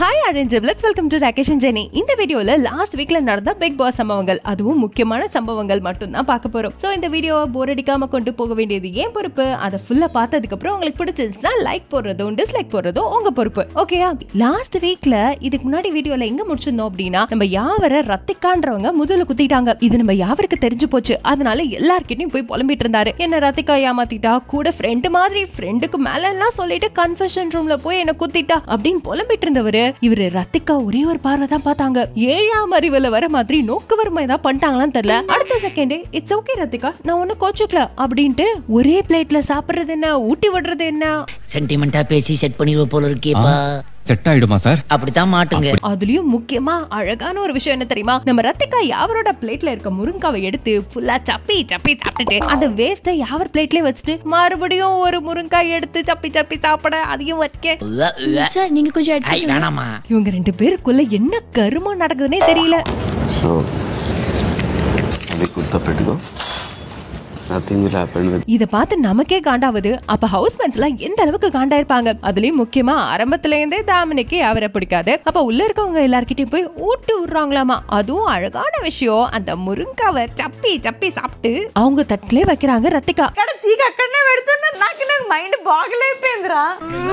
Hi அரேஞ்சர் let's welcome to Rakesh and Jenny இந்த வீடியோல லாஸ்ட் வீக்ல நடந்த பிக் பாஸ் சம்பவங்கள் அதுவும் முக்கியமான சம்பவங்கள் மட்டும் தான் பார்க்க போறோம் சோ இந்த வீடியோவை போர் அடிக்காம கொண்டு போக வேண்டியது ஏன் பொறுப்பு அதை ஃபுல்லா பார்த்ததுக்கு அப்புறம் உங்களுக்கு பிடிச்சிருந்துச்சுன்னா லைக் போடுறதும் டிஸ்லைக் போடுறதும் உங்க பொறுப்பு ஓகேயா லாஸ்ட் வீக்ல இதுக்கு முன்னாடி வீடியோல எங்க முடிச்சிருந்தோம் அப்படின்னா நம்ம யாவர ரத்திக்கான்றவங்க முதல்ல குத்திட்டாங்க இது நம்ம யாவருக்கு தெரிஞ்சு போச்சு அதனால எல்லார்கிட்டயும் போய் புலம்பிட்டு இருந்தாரு என்ன ரத்திகா ஏமாத்திட்டா கூட ஃப்ரெண்டு மாதிரி ஃப்ரெண்டுக்கு மேல எல்லாம் சொல்லிட்டு கன்ஃபெஷன் ரூம்ல போய் என்ன குத்திட்டா அப்படின்னு புலம்பிட்டு இருந்தவரு இவரு ரத்திகா ஒரே ஒரு பார்வை தான் பார்த்தாங்க ஏழாம் அறிவுல வர மாதிரி நோக்குவரமா ஏதாவது பண்ணிட்டாங்களான்னு தெரியல அடுத்த செகண்ட் இட்ஸ் ஓகே ரத்திகா நான் ஒண்ணு கோச்சுக்கல அப்படின்ட்டு ஒரே பிளேட்ல சாப்பிடுறது என்ன ஊட்டி விடுறது என்ன சென்டிமெண்டா பேசி செட் பண்ணிடுவோம் போல இருக்கேப்பா செட் ஆயிடுமா சார் அப்படித்தான் மாட்டுங்க அதுலயும் முக்கியமா அழகான ஒரு விஷயம் என்ன தெரியுமா நம்ம ரத்திகா யாவரோட பிளேட்ல இருக்க முருங்காவை எடுத்து ஃபுல்லா சப்பி சப்பி சாப்பிட்டுட்டு அந்த வேஸ்ட யாவர் பிளேட்லயே வச்சுட்டு மறுபடியும் ஒரு முருங்காய் எடுத்து சப்பி சப்பி சாப்பிட அதையும் வைக்க உவ்வ, உவ்வ. சார் நீங்க கொஞ்சம் ஐ, எடுத்துக்கோங்க. வேணாமா இவங்க ரெண்டு பேருக்குள்ள என்ன கருமா நடக்குதுன்னே தெரியல So, అవి గుర్తుపెట్టుకో నథింగ్ విల్ హ్యాపెన్ విత్ இத பார்த்து நமக்கே காண்டாவது அப்ப ஹவுஸ்மேட்ஸ் எல்லாம் எந்த அளவுக்கு காண்டா இருப்பாங்க அதுலயும் முக்கியமா ஆரம்பத்துல இருந்தே தாமினிக்கு அவரை பிடிக்காது அப்ப உள்ள இருக்கவங்க எல்லார்கிட்டயும் போய் ஊட்டி விடுறாங்களாமா அதுவும் அழகான விஷயம் அந்த முருங்காவை சப்பி சப்பி சாப்பிட்டு அவங்க தட்டிலே வைக்கிறாங்க ரத்திகா అక్కడ చీక అక్కడనే పెడుతున్నా నాకు నాకు మైండ్ బాగలేకపోయిందిరా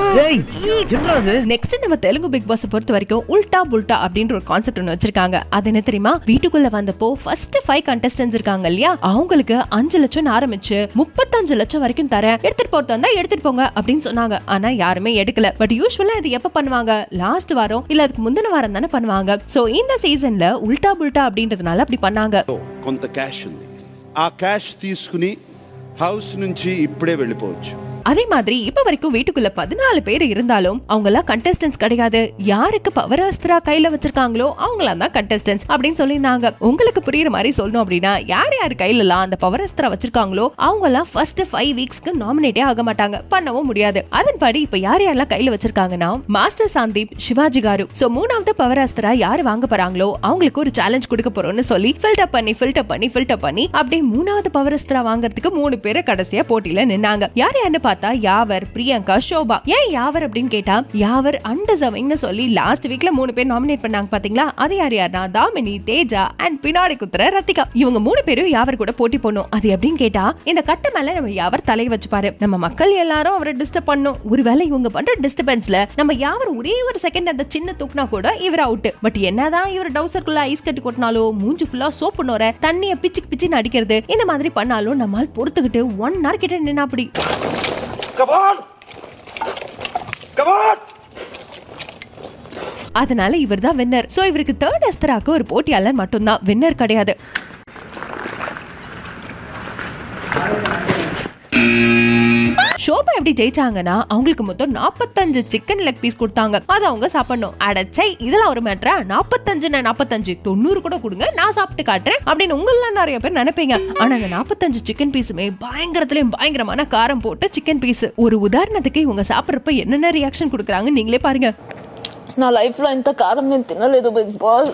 நெக்ஸ்ட் நம்ம தெலுங்கு பிக் பாஸ் பொறுத்த வரைக்கும் உல்டா புல்டா அப்படின்ற ஒரு கான்செப்ட் ஒன்று வச்சிருக்காங்க அது என்ன தெரியுமா வீட்டுக்குள்ள வந்தப்போ ஃபர்ஸ்ட் ஃபைவ் கண்டஸ்டன்ஸ் இருக்காங்க இல்லையா அவங்களுக்கு அஞ்சு லட்சம் ஆரம்பிச்சு முப்பத்தஞ்சு லட்சம் வரைக்கும் தரேன் எடுத்துட்டு போறது வந்தா எடுத்துட்டு போங்க அப்படின்னு சொன்னாங்க ஆனா யாருமே எடுக்கல பட் யூஸ்வலா இது எப்ப பண்ணுவாங்க லாஸ்ட் வாரம் இல்ல அதுக்கு முந்தின வாரம் தானே பண்ணுவாங்க சோ இந்த சீசன்ல உல்டா புல்டா அப்படின்றதுனால அப்படி பண்ணாங்க కొంత క్యాష్ ఉంది ఆ క్యాష్ తీసుకుని హౌస్ నుంచి ఇప్పుడే వెళ్ళిపోవచ్చు அதே மாதிரி இப்ப வரைக்கும் வீட்டுக்குள்ள பதினாலு பேர் இருந்தாலும் அவங்க எல்லாம் கண்டஸ்டன்ஸ் கிடையாது யாருக்கு பவர் அஸ்திரா கையில வச்சிருக்காங்களோ அவங்களா தான் கண்டஸ்டன்ஸ் அப்படின்னு சொல்லியிருந்தாங்க உங்களுக்கு புரியுற மாதிரி சொல்லணும் அப்படின்னா யார் யார் கையில எல்லாம் அந்த பவர் அஸ்திரா வச்சிருக்காங்களோ அவங்க எல்லாம் ஃபர்ஸ்ட் ஃபைவ் வீக்ஸ்க்கு நாமினேட்டே ஆக மாட்டாங்க பண்ணவும் முடியாது அதன்படி இப்ப யார் யாரெல்லாம் கையில வச்சிருக்காங்கன்னா மாஸ்டர் சந்தீப் சிவாஜி காரு சோ மூணாவது பவர் அஸ்திரா யார் வாங்க போறாங்களோ அவங்களுக்கு ஒரு சேலஞ்ச் கொடுக்க போறோம்னு சொல்லி ஃபில்டர் பண்ணி ஃபில்டர் பண்ணி ஃபில்டர் பண்ணி அப்படியே மூணாவது பவர் அஸ்திரா வாங்குறதுக்கு மூணு பேரை கடைசியா போட்டியில நின்னாங்க யார் யாருன்னு பார்த்தா யாவர் பிரியங்கா ஷோபா ஏன் யாவர் அப்படின்னு கேட்டா யாவர் அண்டர்சர்விங்னு சொல்லி லாஸ்ட் வீக்ல மூணு பேர் நாமினேட் பண்ணாங்க பாத்தீங்களா அது யார் யாருன்னா தாமினி தேஜா அண்ட் பின்னாடி குத்துற ரத்திகா இவங்க மூணு பேரும் யாவர் கூட போட்டி போடணும் அது எப்படின்னு கேட்டா இந்த கட்ட மேல நம்ம யாவர் தலையை வச்சுப்பாரு நம்ம மக்கள் எல்லாரும் அவரை டிஸ்டர்ப் பண்ணும் ஒருவேளை இவங்க பண்ற டிஸ்டர்பன்ஸ்ல நம்ம யாவர் ஒரே ஒரு செகண்ட் அந்த சின்ன தூக்குனா கூட இவர் அவுட் பட் என்னதான் இவர் டவுசருக்குள்ள ஐஸ் கட்டி கொட்டினாலோ மூஞ்சி ஃபுல்லா சோப்பு நோர தண்ணிய பிச்சுக்கு பிச்சுன்னு அடிக்கிறது இந்த மாதிரி பண்ணாலும் நம்மால் பொறுத்துக்கிட்டு ஒன் ஹவர் கிட்ட நின்னா அப்படி அதனால இவர் தான் வின்னர் சோ இவருக்கு தேர்ட் அஸ்தராக்கு ஒரு போட்டியாளர் மட்டும்தான் வின்னர் கிடையாது ஷோபா எப்படி ஜெயிச்சாங்கன்னா அவங்களுக்கு மொத்தம் நாற்பத்தஞ்சு சிக்கன் லெக் பீஸ் கொடுத்தாங்க அதை அவங்க சாப்பிடணும் அடச்சை இதெல்லாம் ஒரு மேட்ரா நாற்பத்தஞ்சு நாற்பத்தஞ்சு தொண்ணூறு கூட கொடுங்க நான் சாப்பிட்டு காட்டுறேன் அப்படின்னு உங்கள நிறைய பேர் நினைப்பீங்க ஆனா அந்த நாற்பத்தஞ்சு சிக்கன் பீஸுமே பயங்கரத்துலயும் பயங்கரமான காரம் போட்ட சிக்கன் பீஸ் ஒரு உதாரணத்துக்கு இவங்க சாப்பிட்றப்ப என்னென்ன ரியாக்ஷன் கொடுக்குறாங்க நீங்களே பாருங்க నా లైఫ్ లో ఇంత కారం నేను తినలేదు బిగ్ బాస్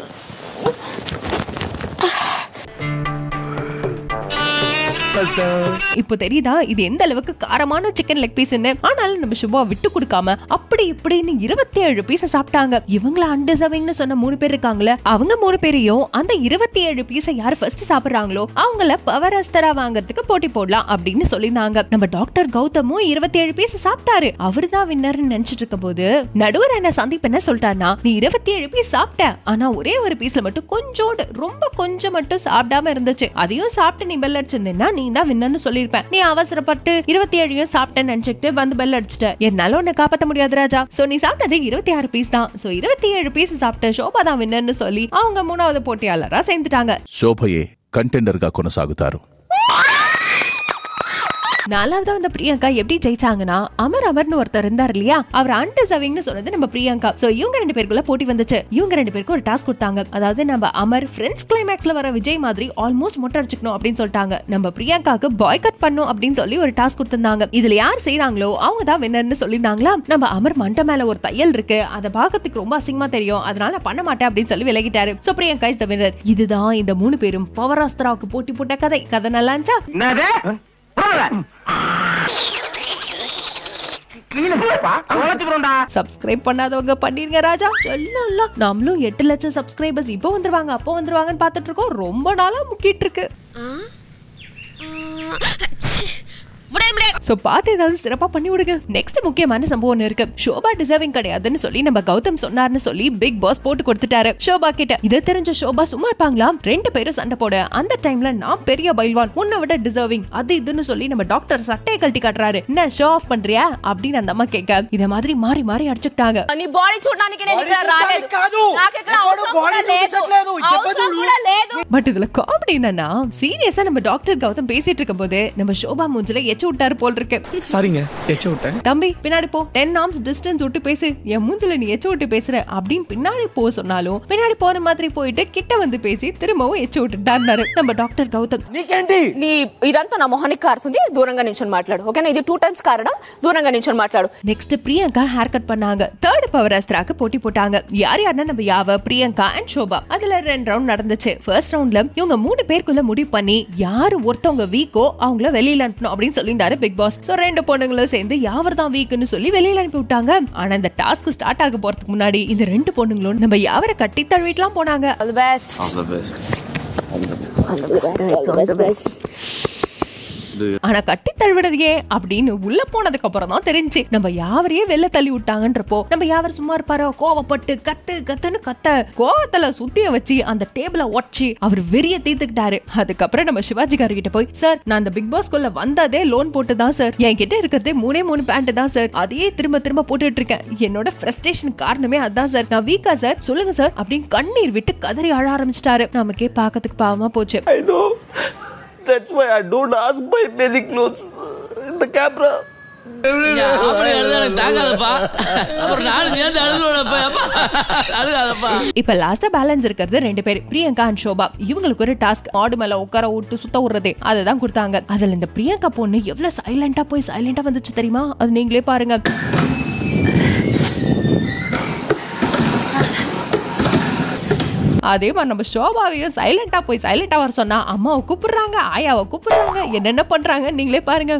இப்போ தெரியுதா இது எந்த அளவுக்கு காரமான சிக்கன் லெக் பீஸ்னு ஆனாலும் நம்ம சுபா விட்டு கொடுக்காம அப்படி இப்படின்னு இருபத்தி ஏழு பீஸ சாப்பிட்டாங்க இவங்கள அண்டர்சர்விங்னு சொன்ன மூணு பேர் இருக்காங்களே அவங்க மூணு பேரையும் அந்த இருபத்தி ஏழு பீஸை யார் ஃபர்ஸ்ட் சாப்பிடுறாங்களோ அவங்கள பவர் அஸ்தரா வாங்குறதுக்கு போட்டி போடலாம் அப்படின்னு சொல்லியிருந்தாங்க நம்ம டாக்டர் கௌதமும் இருபத்தி ஏழு பீஸ் சாப்பிட்டாரு அவரு தான் வின்னர்னு நினைச்சிட்டு இருக்கும் போது நடுவர் என்ன சந்தீப் என்ன சொல்லிட்டாருன்னா நீ இருபத்தி ஏழு பீஸ் சாப்பிட்ட ஆனா ஒரே ஒரு பீஸ்ல மட்டும் கொஞ்சோண்டு ரொம்ப கொஞ்சம் மட்டும் சாப்பிடாம இருந்துச்சு அதையும் சாப்பிட்டு நீ பெல் அடிச்சிருந்தேன்னா நீ தான் வின்னர்னு சொல்லியிருப்பேன் நீ அவசரப்பட்டு இருபத்தி ஏழையும் சாப்பிட்டேன்னு நினைச்சிட்டு வந்து பெல் அடிச்சிட்ட என்னால உன்னை காப்பாத்த முடியாது ராஜா சோ நீ சாப்பிட்டது இருபத்தி ஆறு பீஸ் தான் சோ இருபத்தி ஏழு பீஸ் சாப்பிட்ட ஷோபா தான் வின்னர்னு சொல்லி அவங்க மூணாவது போட்டியாளரா சேர்ந்துட்டாங்க శోభయే కంటెండర్గా కొనసాగుతారు நாலாவதா வந்த பிரியங்கா எப்படி ஜெயிச்சாங்கன்னா அமர் அமர்னு ஒருத்தர் இருந்தார் இல்லையா அவர் அண்டர்சர்விங்னு சொன்னது நம்ம பிரியங்கா சோ இவங்க ரெண்டு பேருக்குள்ள போட்டி வந்துச்சு இவங்க ரெண்டு பேருக்கு ஒரு டாஸ்க் கொடுத்தாங்க அதாவது நம்ம அமர் ஃப்ரெண்ட்ஸ் கிளைமேக்ஸ்ல வர விஜய் மாதிரி ஆல்மோஸ்ட் மொட்டை அடிச்சுக்கணும் அப்படின்னு சொல்லிட்டாங்க நம்ம பிரியங்காக்கு பாய் கட் பண்ணும் அப்படின்னு சொல்லி ஒரு டாஸ்க் கொடுத்திருந்தாங்க இதுல யார் செய்றாங்களோ அவங்க தான் வின்னர்னு சொல்லியிருந்தாங்களா நம்ம அமர் மண்டை மேல ஒரு தையல் இருக்கு அதை பார்க்கறதுக்கு ரொம்ப அசிங்கமா தெரியும் அதனால நான் பண்ண மாட்டேன் அப்படின்னு சொல்லி விலகிட்டாரு so Priyanka is the winner இதுதான் இந்த மூணு பேரும் பவர் அஸ்திராவுக்கு போட்டி போட்ட கதை கதை நல்லா இருந்துச்சா சப்ஸ்கிரைப் பண்ணாதவங்க பண்ணிருங்க ராஜா சொல்லல நம்மளும் எட்டு லட்சம் சப்ஸ்கிரைபர்ஸ் இப்போ வந்துருவாங்க அப்போ வந்துருவாங்கன்னு பார்த்துட்டு இருக்கோம் ரொம்ப நாளா முக்கிட்டு இருக்கு சோ பார்த்து ஏதாவது சிறப்பா பண்ணி விடுங்க நெக்ஸ்ட் முக்கியமான சம்பவம் ஒண்ணு இருக்கு ஷோபா டிசர்விங் கிடையாதுன்னு சொல்லி நம்ம கௌதம் சொன்னார்னு சொல்லி பிக் பாஸ் போட்டு கொடுத்துட்டாரு ஷோபா கிட்ட இதை தெரிஞ்ச ஷோபா சும்மா இருப்பாங்களா ரெண்டு பேரும் சண்டை போட அந்த டைம்ல நான் பெரிய பைல்வான் உன்னை விட டிசர்விங் அது இதுன்னு சொல்லி நம்ம டாக்டர் சட்டையை கழட்டி காட்டுறாரு என்ன ஷோ ஆஃப் பண்றியா அப்படின்னு அந்த அம்மா கேட்க இத மாதிரி மாறி మారి అడుచుకుంటాగా నీ బాడీ చూడడానికి నేను ఇక్కడ రాలేదు కాదు. నాకు ఇక్కడ ఎవడు అవసరం body కూడా లేదు చూపించట్లేదు. ఇదెప్ప అవసరం చూడు. కూడా లేదు பட் இதுல காமெடி என்னன்னா சீரியஸா நம்ம டாக்டர் கௌதம் பேசிட்டு இருக்கும் போது நம்ம ஷோபா மூஞ்சில எச்சு விட்டாரு போல் இருக்கு சாரிங்க எச்ச விட்டேன் தம்பி பின்னாடி போ டென் ஆர்ம்ஸ் டிஸ்டன்ஸ் விட்டு பேசு என் மூஞ்சில நீ எச்சு விட்டு பேசுற அப்படின்னு பின்னாடி போ சொன்னாலும் பின்னாடி போற மாதிரி போயிட்டு கிட்ட வந்து பேசி திரும்பவும் எச்சு விட்டுட்டாரு நம்ம டாக்டர் கௌதம் నీకేంటి నీ ఇదంతా నా మొహానికి కారుతుంది దూరంగా నించొని మాట్లాడు ఓకేనా ఇది టూ టైమ్స్ కారడం దూరంగా నించొని మాట్లాడు நெக்ஸ்ட் பிரியங்கா ஹேர் கட் பண்ணாங்க தேர்ட் பவர் அஸ்திராக்கு போட்டி போட்டாங்க யார் யாருன்னா நம்ம யாவ பிரியங்கா அண்ட் ஷோபா அதுல ரெண்டு ரவுண்ட் நடந்துச்சு ஃபர்ஸ்ட் ரவுண்ட்ல இவங்க மூணு பேருக்குள்ள முடிவு பண்ணி யாரு ஒருத்தவங்க வீக்கோ அவங்கள வெளியில அனுப்பணும் அப்படின்னு சொல்லியிருந்தாரு பிக் பாஸ் சோ ரெண்டு பொண்ணுங்களும் சேர்ந்து யாவர் தான் வீக்குன்னு சொல்லி வெளியில அனுப்பி விட்டாங்க ஆனா இந்த டாஸ்க் ஸ்டார்ட் ஆக போறதுக்கு முன்னாடி இந்த ரெண்டு பொண்ணுங்களும் நம்ம யாவரை கட்டி தழுவிட்டுலாம் போனாங்க all the best all the best ஆனா கட்டி தழுவினதையே அப்படின்னு உள்ள போனதுக்கு அப்புறம் தான் தெரிஞ்சு நம்ம யாவரையே வெளில தள்ளி விட்டாங்கன்றப்போ நம்ம யாவர் சும்மா இருப்பாரோ கோவப்பட்டு கத்து கத்துன்னு கத்த கோவத்துல சுத்திய வச்சு அந்த டேபிள ஒட்சி அவர் வெறிய தீர்த்துக்கிட்டாரு அதுக்கப்புறம் நம்ம சிவாஜி காரு கிட்ட போய் சார் நான் அந்த பிக் பாஸ்குள்ள வந்ததே லோன் போட்டு தான் சார் என் கிட்ட இருக்கிறதே மூணே மூணு பேண்ட் தான் சார் அதையே திரும்ப திரும்ப போட்டுட்டு இருக்கேன் என்னோட ஃப்ரஸ்ட்ரேஷன் காரணமே அதான் சார் நான் வீக்கா சார் சொல்லுங்க சார் அப்படின்னு கண்ணீர் விட்டு கதறி அழ ஆரம்பிச்சிட்டாரு நமக்கே பார்க்கறதுக்கு பாவமா போச்சு I know. That's why I don't ask buy many clothes in the camera. அப்படி எழுத எனக்கு தாங்காதப்பா அப்புறம் நானும் சேர்ந்து அழுதுடப்பா அழுகாதப்பா இப்ப லாஸ்டா பேலன்ஸ் இருக்கிறது ரெண்டு பேர் பிரியங்கா அண்ட் ஷோபா இவங்களுக்கு ஒரு டாஸ்க் மாடு மேல உட்கார விட்டு சுத்த விடுறது அதுதான் கொடுத்தாங்க அதுல இந்த பிரியங்கா பொண்ணு எவ்வளவு சைலண்டா போய் சைலண்டா வந்துச்சு தெரியுமா அது நீங்களே பாருங்க அதே மாதிரி நம்ம ஷோபாவையும் சைலண்டா போய் சைலண்டா வர சொன்னா அம்மாவை கூப்பிடுறாங்க ஆயாவை கூப்பிடுறாங்க என்னென்ன பண்றாங்க நீங்களே பாருங்க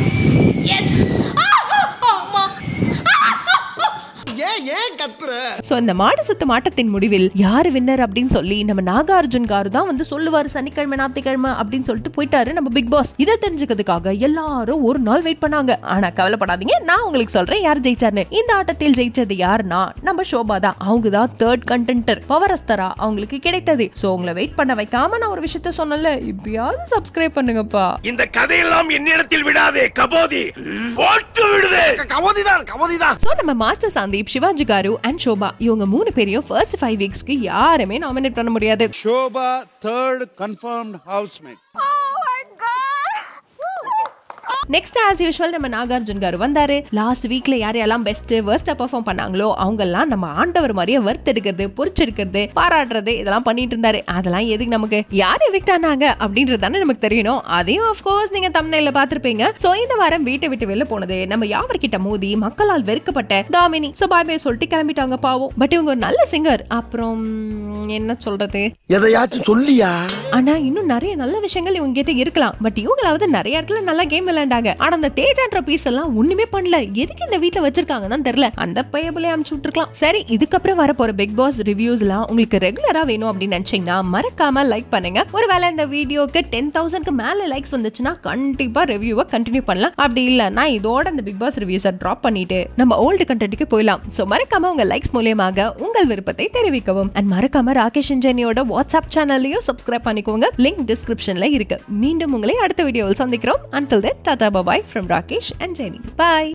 ஏன் ஏன் கத்துற சோ இந்த மாடு சுத்த மாட்டத்தின் முடிவில் யாரு வின்னர் அப்படின்னு சொல்லி நம்ம நாகார்ஜுன் காரு தான் வந்து சொல்லுவாரு சனிக்கிழமை ஞாயிற்றுக்கிழமை அப்படின்னு சொல்லிட்டு போயிட்டாரு நம்ம பிக் பாஸ் இதை தெரிஞ்சுக்கிறதுக்காக எல்லாரும் ஒரு நாள் வெயிட் பண்ணாங்க ஆனா கவலைப்படாதீங்க நான் உங்களுக்கு சொல்றேன் யார் ஜெயிச்சார்னு இந்த ஆட்டத்தில் ஜெயிச்சது யாருன்னா நம்ம ஷோபா தான் அவங்க தான் தேர்ட் கண்டென்டர் பவரஸ்தரா அவங்களுக்கு கிடைத்தது சோ உங்களை வெயிட் பண்ண வைக்காம நான் ஒரு விஷயத்த சொன்னல இப்பயாவது சப்ஸ்கிரைப் பண்ணுங்கப்பா இந்த கதையெல்லாம் என்னிடத்தில் விடாதே கபோதி போட்டு விடுதே கவோதிதான் கவோதிதான் சோ நம்ம மாஸ்டர் சந்தீப் சிவாஜி காரு அண்ட் ஷோபா இவங்க மூணு பேரையும் ஃபர்ஸ்ட் ஃபைவ் வீக்ஸ்க்கு யாருமே நாமினேட் பண்ண முடியாது Shobha, third confirmed housemate. Next as usual நம்ம நாகார்ஜுன் கார் வந்தாரு லாஸ்ட் வீக்ல யார் யாரெல்லாம் பெஸ்ட் வேர்ஸ்டா பெர்ஃபார்ம் பண்ணாங்களோ அவங்க எல்லாம் நம்ம ஆண்டவர் மாதிரியே வறுத்தெடுக்கிறது பொரிச்செடுக்கிறது பாராட்டுறது இதெல்லாம் பண்ணிட்டு இருந்தாரு அதெல்லாம் எதுக்கு நமக்கு யார் எவிக்ட் ஆனாங்க அப்படின்றது தானே நமக்கு தெரியணும் அதையும் ஆஃப் கோர்ஸ் நீங்க தமிழ்ல பாத்திருப்பீங்க சோ இந்த வாரம் வீட்டை விட்டு வெளில போனது நம்ம யாவர்கிட்ட மோதி மக்களால் வெறுக்கப்பட்ட தாமினி சோ பாய் பாய் சொல்லிட்டு கிளம்பிட்டாங்க பாவம் பட் இவங்க ஒரு நல்ல சிங்கர் அப்புறம் என்ன சொல்றது எதையாச்சும் சொல்லியா ஆனா இன்னும் நிறைய நல்ல விஷயங்கள் இவங்க கிட்ட இருக்கலாம் பட் இவங்களாவது நிறைய இடத்துல நல்லா கேம் விளையாண்டாங்க ஆனா அந்த தேஜான்ற பீஸ் எல்லாம் ஒண்ணுமே பண்ணல எதுக்கு இந்த வீட்ல வச்சிருக்காங்கன்னு தெரியல அந்த பையபிளே அமுச்சு விட்டுருக்கலாம் சரி இதுக்கப்புறம் வர போற பிக் பாஸ் ரிவ்யூஸ் எல்லாம் உங்களுக்கு ரெகுலரா வேணும் அப்படின்னு நினைச்சீங்கன்னா மறக்காம லைக் பண்ணுங்க ஒருவேளை இந்த வீடியோக்கு டென் தௌசண்ட்க்கு மேல லைக்ஸ் வந்துச்சுன்னா கண்டிப்பா ரிவ்யூவை கண்டினியூ பண்ணலாம் அப்படி இல்லைன்னா இதோட இந்த பிக் பாஸ் ரிவ்யூஸை ட்ராப் பண்ணிட்டு நம்ம ஓல்டு கண்டென்ட்டுக்கு போயிடலாம் சோ மறக்காம உங்க லைக்ஸ் மூலியமாக உங்கள் விருப்பத்தை தெரிவிக்கவும் அண்ட் மறக்காம ராகேஷ் இன்ஜனியோட வாட்ஸ்அப் சேனல்லையும் சப்ஸ்கிரைப் பண்ணிக்கோங்க லிங்க் டிஸ்கிரிப்ஷன்ல இருக்கு மீண்டும் உங்களை அடுத்த வீடியோவில் சந்திக்கிறோம் until then டாடா bye bye from Rakesh and Jenny bye